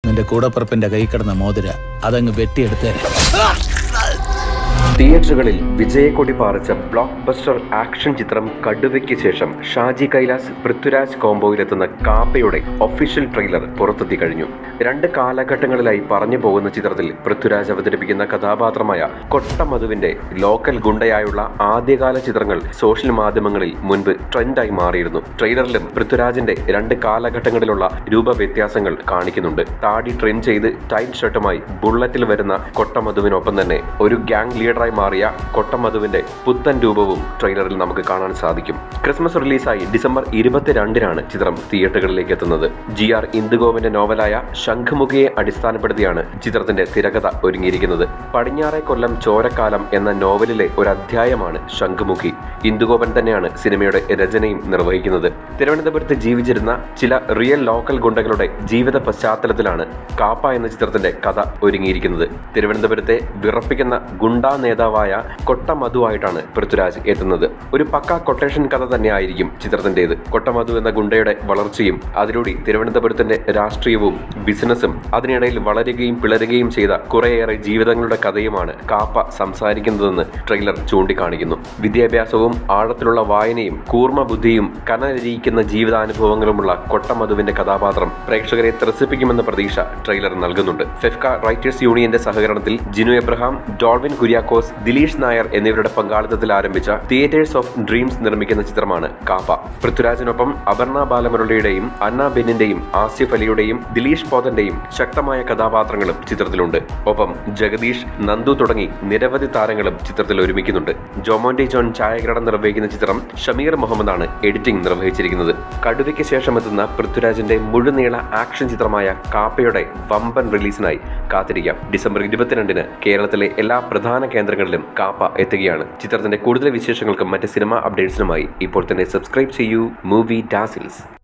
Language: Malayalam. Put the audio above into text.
നിന്റെ കൂടപ്പുറപ്പിന്റെ കൈ കിടന്ന മോതിര അതങ്ങ് വെട്ടിയെടുത്തേരെ തിയേറ്ററുകളിൽ വിജയക്കൊടി പാറിച്ച ബ്ലോക്ക് ബസ്റ്റർ ആക്ഷൻ ചിത്രം കടുവയ്ക്ക് ശേഷം ഷാജി കൈലാസ് പൃഥ്വിരാജ് കോംബോയിലെത്തുന്ന കാപ്പയുടെ ഒഫീഷ്യൽ ട്രെയിലർ പുറത്തെത്തി കഴിഞ്ഞു രണ്ട് കാലഘട്ടങ്ങളിലായി പറഞ്ഞു പോകുന്ന ചിത്രത്തിൽ പൃഥ്വിരാജ് അവതരിപ്പിക്കുന്ന കഥാപാത്രമായ കൊട്ടമധുവിന്റെ ലോക്കൽ ഗുണ്ടയായുള്ള ആദ്യകാല ചിത്രങ്ങൾ സോഷ്യൽ മാധ്യമങ്ങളിൽ മുൻപ് ട്രെൻഡായി മാറിയിരുന്നു ട്രെയിലറിലും പൃഥ്വിരാജിന്റെ രണ്ട് കാലഘട്ടങ്ങളിലുള്ള രൂപവ്യത്യാസങ്ങൾ കാണിക്കുന്നുണ്ട് താടി ട്രിം ചെയ്ത് ടൈറ്റ് ഷർട്ടുമായി ബുള്ളറ്റിൽ വരുന്ന കൊട്ടമധുവിനൊപ്പം തന്നെ ഒരു ഗ്യാങ് ലീഡറായി മാറിയ കൊട്ടമധുവിന്റെ പുത്തൻ രൂപവും ട്രെയിലറിൽ നമുക്ക് കാണാൻ സാധിക്കും ക്രിസ്മസ് റിലീസായി ഡിസംബർ ഇരുപത്തിരണ്ടിനാണ് ചിത്രം തിയേറ്ററുകളിലേക്ക് എത്തുന്നത് ജി ആർ ഇന്ദുഗോവിന്റെ നോവലായ ശംഖുമുഖിയെ അടിസ്ഥാനപ്പെടുത്തിയാണ് ചിത്രത്തിന്റെ തിരക്കഥ ഒരുങ്ങിയിരിക്കുന്നത് പടിഞ്ഞാറെ കൊല്ലം ചോരക്കാലം എന്ന നോവലിലെ ഒരു അധ്യായമാണ് ശംഖുമുഖി ഇന്ദുഗോപൻ തന്നെയാണ് സിനിമയുടെ രചനയും നിർവഹിക്കുന്നത് തിരുവനന്തപുരത്ത് ജീവിച്ചിരുന്ന ചില റിയൽ ലോക്കൽ ഗുണ്ടകളുടെ ജീവിത പശ്ചാത്തലത്തിലാണ് കാപ്പ എന്ന ചിത്രത്തിന്റെ കഥ ഒരുങ്ങിയിരിക്കുന്നത് തിരുവനന്തപുരത്തെ വിറപ്പിക്കുന്ന ഗുണ്ടാ നേതാവായ കൊട്ടമധുവായിട്ടാണ് പൃഥ്വിരാജ് എത്തുന്നത് ഒരു പക്ക കൊട്ടേഷൻ കഥ തന്നെയായിരിക്കും ചിത്രത്തിന്റേത് കൊട്ടമധു എന്ന ഗുണ്ടയുടെ വളർച്ചയും അതിലൂടെ തിരുവനന്തപുരത്തിന്റെ രാഷ്ട്രീയവും ബിസിനസ്സും അതിനിടയിൽ വളരുകയും പിളരുകയും ചെയ്ത കുറേയേറെ ജീവിതങ്ങളുടെ കഥയുമാണ് കാപ്പ സംസാരിക്കുന്നതെന്ന് ട്രെയിലർ ചൂണ്ടിക്കാണിക്കുന്നു വിദ്യാഭ്യാസവും ആഴത്തിലുള്ള വായനയും കൂർമ്മ ബുദ്ധിയും കനലരിയിക്കുന്ന ജീവിതാനുഭവങ്ങളുമുള്ള കൊട്ടമധുവിന്റെ കഥാപാത്രം പ്രേക്ഷകരെ ത്രസിപ്പിക്കുമെന്ന പ്രതീക്ഷ ട്രെയിലർ നൽകുന്നുണ്ട് ഫെഫ്ക റൈറ്റേഴ്സ് യൂണിയന്റെ സഹകരണത്തിൽ ജിനു എബ്രഹാം ഡോൾവിൻ കുര്യാക്കോസ് ദിലീഷ് നായർ എന്നിവരുടെ പങ്കാളിത്തത്തിൽ ആരംഭിച്ച തിയേറ്റേഴ്സ് ഓഫ് ഡ്രീംസ് നിർമ്മിക്കുന്ന ചിത്രമാണ് കാപ്പ പൃഥ്വിരാജിനൊപ്പം അപർണ ബാലമുരളിയുടെയും അന്ന ബെന്നിന്റെയും ആസിഫ് അലിയുടെയും ദിലീഷ് പോതന്റെയും ശക്തമായ കഥാപാത്രങ്ങളും ചിത്രത്തിലുണ്ട് ഒപ്പം ജഗദീഷ് നന്ദു തുടങ്ങി നിരവധി താരങ്ങളും ചിത്രത്തിൽ ഒരുമിക്കുന്നുണ്ട് ജോമോന്റെ ജോൺ ഛായാഗ്രഹണം നിർവഹിക്കുന്ന ചിത്രം ഷമീർ മുഹമ്മദാണ് എഡിറ്റിംഗ് നിർവഹിച്ചിരിക്കുന്നത് കടുവയ്ക്ക് ശേഷം എത്തുന്ന പൃഥ്വിരാജിന്റെ മുഴുനീള ആക്ഷൻ ചിത്രമായ കാപ്പയുടെ വമ്പൻ റിലീസിനായി കാത്തിരിക്കാം ഡിസംബർ ഇരുപത്തിരണ്ടിന് കേരളത്തിലെ എല്ലാ പ്രധാന കേന്ദ്രങ്ങളിലും കാപ്പ എത്തുകയാണ് ചിത്രത്തിന്റെ കൂടുതൽ വിശേഷങ്ങൾക്കും മറ്റ് സിനിമ അപ്ഡേറ്റ്സിനുമായി ഇപ്പോൾ തന്നെ സബ്സ്ക്രൈബ് ചെയ്യൂ മൂവി ഡാസിൽസ്